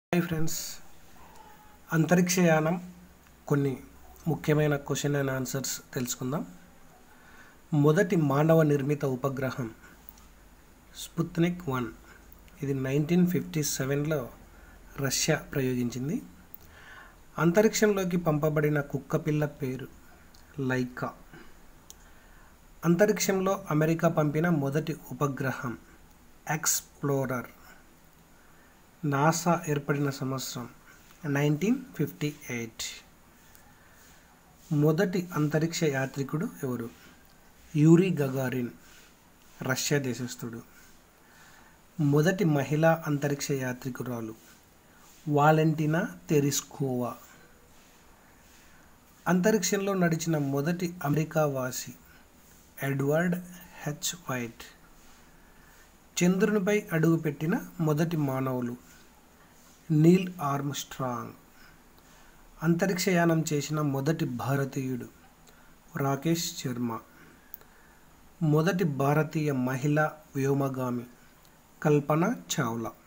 hi friends అంతరిక్షయానం కొన్ని ముఖ్యమైన question and answers తెలుసుకుందాం మొదటి మానవ నిర్మిత ఉపగ్రహం స్పుత్నిక్ వన్ ఇది నైన్టీన్ ఫిఫ్టీ సెవెన్లో రష్యా ప్రయోగించింది అంతరిక్షంలోకి పంపబడిన కుక్కపిల్ల పేరు లైకా అంతరిక్షంలో అమెరికా పంపిన మొదటి ఉపగ్రహం ఎక్స్ప్లోరర్ నాసా ఏర్పడిన సంవత్సరం నైన్టీన్ ఫిఫ్టీ ఎయిట్ మొదటి అంతరిక్ష యాత్రికుడు ఎవరు యూరీ గగారిన్ రష్యా దేశస్థుడు మొదటి మహిళా అంతరిక్ష యాత్రికురాలు వాలెంటినా తెరిస్కోవా అంతరిక్షంలో నడిచిన మొదటి అమెరికా వాసి ఎడ్వర్డ్ హెచ్ వైట్ చంద్రునిపై అడుగుపెట్టిన మొదటి మానవులు నీల్ ఆర్మ్స్ట్రాంగ్ అంతరిక్షయానం చేసిన మొదటి భారతీయుడు రాకేష్ శర్మ మొదటి భారతీయ మహిళా వ్యోమగామి కల్పన చావ్లా